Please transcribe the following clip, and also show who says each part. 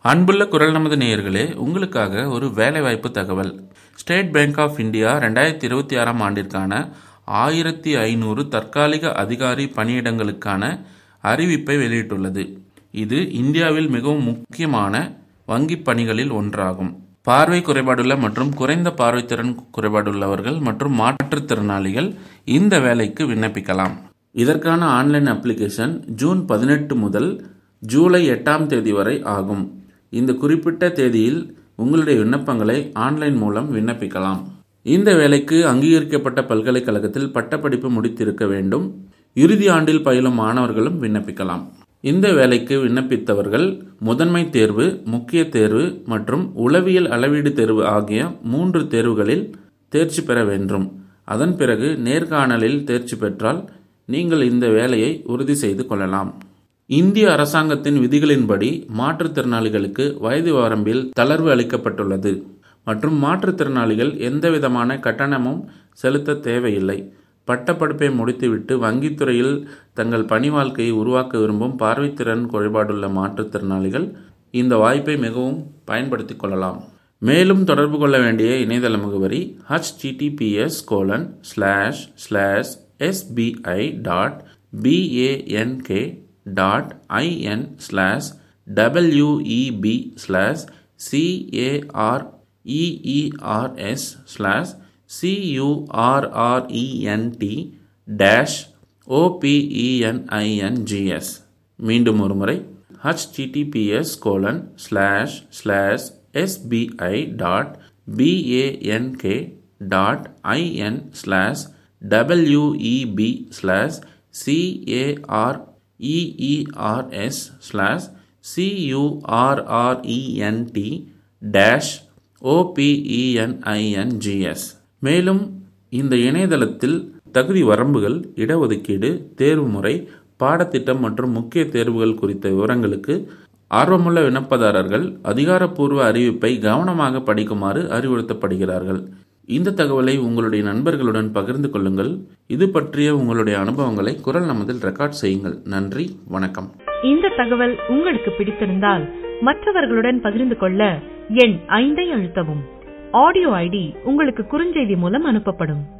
Speaker 1: அன்புள்ள குரல் நமது நேயர்களே உங்களுக்காக ஒரு வேலைவாய்ப்பு தகவல் ஸ்டேட் பேங்க் ஆஃப் இந்தியா ரெண்டாயிரத்தி இருபத்தி ஆறாம் ஆண்டிற்கான ஆயிரத்தி ஐநூறு தற்காலிக அதிகாரி பணியிடங்களுக்கான அறிவிப்பை வெளியிட்டுள்ளது இது இந்தியாவில் மிகவும் முக்கியமான வங்கிப் பணிகளில் ஒன்றாகும் பார்வை குறைபாடுள்ள மற்றும் குறைந்த பார்வைத்திறன் குறைபாடுள்ளவர்கள் மற்றும் மாற்றுத்திறனாளிகள் இந்த வேலைக்கு விண்ணப்பிக்கலாம் இதற்கான ஆன்லைன் அப்ளிகேஷன் ஜூன் பதினெட்டு முதல் ஜூலை எட்டாம் தேதி வரை ஆகும் இந்த குறிப்பிட்ட தேதியில் உங்களுடைய விண்ணப்பங்களை ஆன்லைன் மூலம் விண்ணப்பிக்கலாம் இந்த வேலைக்கு அங்கீகரிக்கப்பட்ட பல்கலைக்கழகத்தில் பட்டப்படிப்பு முடித்திருக்க வேண்டும் இறுதி ஆண்டில் பயிலும் மாணவர்களும் விண்ணப்பிக்கலாம் இந்த வேலைக்கு விண்ணப்பித்தவர்கள் முதன்மை தேர்வு முக்கிய தேர்வு மற்றும் உளவியல் அளவீடு தேர்வு ஆகிய மூன்று தேர்வுகளில் தேர்ச்சி பெற வேண்டும் அதன் பிறகு நேர்காணலில் தேர்ச்சி பெற்றால் நீங்கள் இந்த வேலையை உறுதி செய்து கொள்ளலாம் இந்திய அரசாங்கத்தின் விதிகளின்படி மாற்றுத்திறனாளிகளுக்கு வயது வரம்பில் தளர்வு அளிக்கப்பட்டுள்ளது மற்றும் மாற்றுத்திறனாளிகள் எந்தவிதமான கட்டணமும் செலுத்த தேவையில்லை பட்டப்படிப்பை முடித்துவிட்டு வங்கித்துறையில் தங்கள் பணி வாழ்க்கையை உருவாக்க விரும்பும் பார்வைத்திறன் குறைபாடுள்ள மாற்றுத்திறனாளிகள் இந்த வாய்ப்பை மிகவும் பயன்படுத்திக் கொள்ளலாம் மேலும் தொடர்பு கொள்ள வேண்டிய இணையதள முகவரி HTTPS colon slash slash SBI dot BANK dot IN slash WEB slash CAREERS slash CURRENT dash OPENINGS மீண்டும் ஒரு முறை HTTPS colon slash slash SBI dot BANK dot IN slash WEB slash CAREERS slash CURRENT dash OPENINGS மேலும் இந்த இணையதளத்தில் தகுதி வரம்புகள் இடஒதுக்கீடு தேர்வு முறை பாடத்திட்டம் மற்றும் முக்கிய தேர்வுகள் குறித்த விவரங்களுக்கு ஆர்வமுள்ள விண்ணப்பதாரர்கள் அதிகாரப்பூர்வ அறிவிப்பை கவனமாக படிக்குமாறு அறிவுறுத்தப்படுகிறார்கள் இந்த தகவலை உங்களுடைய நண்பர்களுடன் பகிர்ந்து கொள்ளுங்கள் இது பற்றிய உங்களுடைய அனுபவங்களை குரல் நமதில் ரெக்கார்ட் செய்யுங்கள் நன்றி வணக்கம்
Speaker 2: இந்த தகவல் உங்களுக்கு பிடித்திருந்தால் மற்றவர்களுடன் பகிர்ந்து கொள்ள எண் ஐந்தை அழுத்தவும் ஆடியோ ஐடி உங்களுக்கு குறுஞ்செய்தி மூலம் அனுப்பப்படும்